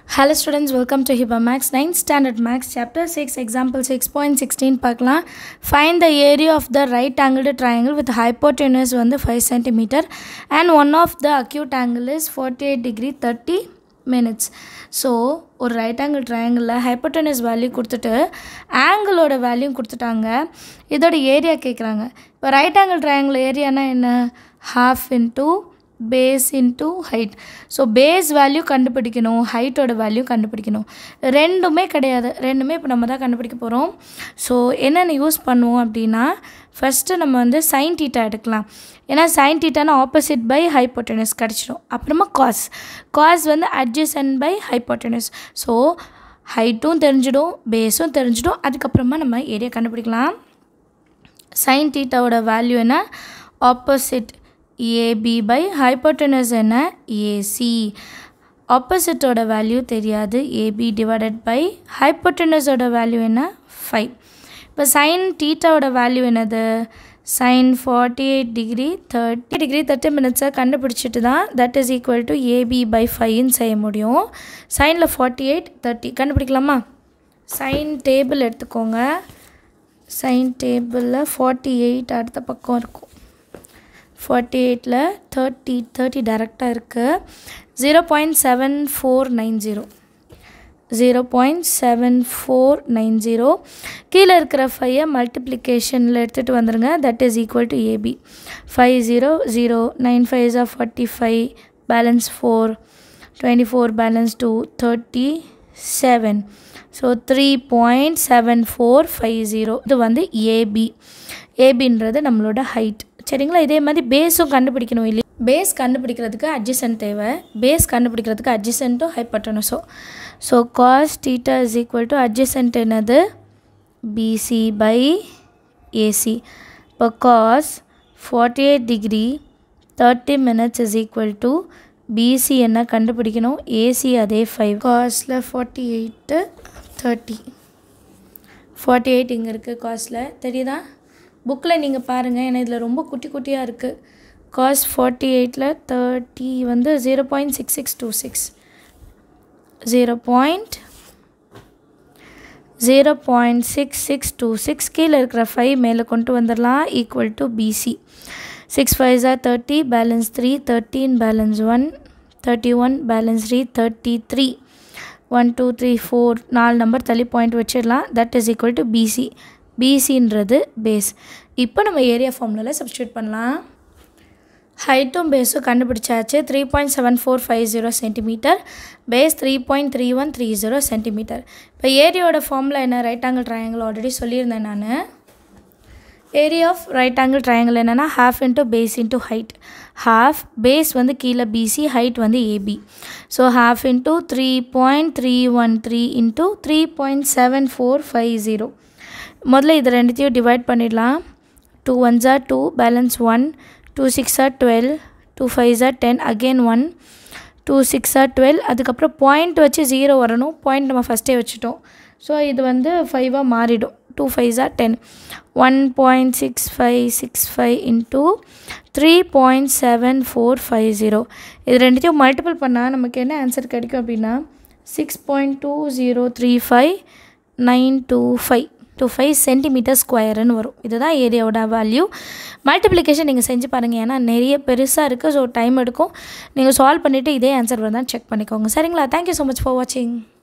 Hello students, welcome to HIBA Max 9th Standard Max Chapter 6 Example 6.16 பார்க்கலாம் Find the area of the right angled triangle with hypotenuse வந்து 5 cm and one of the acute angle is 48 degree 30 minutes so ஒரு right angle ட்ரையாங்கிளில் hypotenuse value கொடுத்துட்டு ஆங்கிளோட value கொடுத்துட்டாங்க இதோட area கேட்குறாங்க இப்போ ரைட் ஆங்கிள் ட்ரையாங்கிள் ஏரியானா என்ன half into base into height so base value கண்டுபிடிக்கணும் ஹைட்டோட வேல்யூ கண்டுபிடிக்கணும் ரெண்டுமே கிடையாது ரெண்டுமே இப்போ நம்ம தான் கண்டுபிடிக்க போகிறோம் ஸோ என்னென்ன யூஸ் பண்ணுவோம் அப்படின்னா ஃபஸ்ட்டு நம்ம வந்து சைன் டீட்டா எடுக்கலாம் ஏன்னா சைன் டீட்டானா ஆப்போசிட் பை ஹைப்போட்டனஸ் கிடச்சிடும் அப்புறமா காஸ் காஸ் வந்து அட்ஜசன் பை ஹைப்போட்டனஸ் ஸோ ஹைட்டும் தெரிஞ்சிடும் பேஸும் தெரிஞ்சிடும் அதுக்கப்புறமா நம்ம ஏரியா கண்டுபிடிக்கலாம் சைன் டீட்டாவோட வேல்யூ என்ன ஆப்போசிட் ஏபி பை ஹைப்போட்டனஸ் என்ன ஏசி ஆப்போசிட்டோட வேல்யூ தெரியாது ஏபி டிவைடட் பை ஹைப்போட்டனஸோட வேல்யூ என்ன ஃபைவ் இப்போ சைன் டீட்டாவோட வேல்யூ என்னது sine forty eight degree thirty degree thirty மினிட்ஸை கண்டுபிடிச்சிட்டு தான் that is equal to AB by ஃபைவ்னு செய்ய முடியும் சைனில் ஃபார்ட்டி எயிட் தேர்ட்டி கண்டுபிடிக்கலாமா சைன் டேபிள் எடுத்துக்கோங்க சைன் டேபிளில் ஃபார்ட்டி எயிட் அடுத்த பக்கம் இருக்கும் ஃபார்ட்டி எயிட்டில் தேர்ட்டி தேர்ட்டி டேரெக்டாக இருக்குது zero point seven four nine zero zero point seven four nine zero கீழே இருக்கிற ஃபைவை மல்டிப்ளிகேஷனில் எடுத்துகிட்டு வந்துடுங்க that is equal to AB five zero zero nine five ஜா forty five balance four twenty four balance two thirty seven so three point seven four five zero இது வந்து AB ஏபின்றது நம்மளோட ஹைட் சரிங்களா இதே மாதிரி பேஸும் கண்டுபிடிக்கணும் இல்லையா பேஸ் கண்டுபிடிக்கிறதுக்கு அட்ஜசன்ட் தேவை பேஸ் கண்டுபிடிக்கிறதுக்கு அட்ஜசன்ட்டும் ஹைப்பட்டனஸோ so cos theta is equal to adjacent என்னது பிசி பை ஏசி இப்போ cos forty eight degree thirty minutes is equal to BC என்ன கண்டுபிடிக்கணும் ஏசி அதே ஃபைவ் காஸில் forty eight thirty forty eight இங்கே இருக்குது காஸ்டில் தெரியுதா புக்கில் நீங்கள் பாருங்கள் ஏன்னா இதில் ரொம்ப குட்டி குட்டியாக இருக்குது காஸ் ஃபார்ட்டி எயிட்டில் தேர்ட்டி வந்து zero point six six two six zero point zero point six six two six கீழே இருக்கிற ஃபைவ் மேலே கொண்டு வந்துடலாம் equal to BC six five ஜார் thirty balance three thirteen balance one thirty one balance three thirty three one two three four நாலு number தள்ளி point வச்சிடலாம் that is equal to BC பிசின்றது பேஸ் இப்போ நம்ம ஏரியா ஃபார்முலாவில் சப்ஸ்டியூட் பண்ணலாம் ஹைட்டும் பேஸும் கண்டுபிடிச்சாச்சு three point seven four five zero centimetre base three point three one three zero centimetre இப்போ ஏரியாவோட ஃபார்முலா என்ன ரைட் ஆங்கிள் ட்ரையாங்கிள் ஆல்ரெடி சொல்லியிருந்தேன் நான் area of right angle triangle என்னென்னா half into base into height half base வந்து கீழே BC height வந்து AB so half into three point three one three into three point seven four five zero முதல்ல இது ரெண்டுத்தையும் divide பண்ணிடலாம் two one ஜார் two balance one two six or twelve two five or ten again one two six or twelve அதுக்கப்புறம் point வச்சு zero வரணும் point நம்ம ஃபஸ்ட்டே வச்சுட்டோம் ஸோ இது வந்து ஃபைவாக மாறிடும் two five or ten one point six five six five into three point seven four five zero இது ரெண்டுத்தையும் மல்டிபிள் பண்ணால் நமக்கு என்ன ஆன்சர் கிடைக்கும் அப்படின்னா six point two zero three five nine two five two five centimetre ஸ்கொயருன்னு வரும் இதுதான் ஏரியாவோட வேல்யூ மல்டிப்ளிகேஷன் நீங்கள் செஞ்சு பாருங்கள் ஏன்னா நிறைய பெருசாக இருக்குது ஸோ டைம் எடுக்கும் நீங்கள் சால்வ் பண்ணிவிட்டு இதே ஆன்சர் வருதான் செக் பண்ணிக்கோங்க சரிங்களா தேங்க்யூ ஸோ மச் ஃபார் வாட்சிங்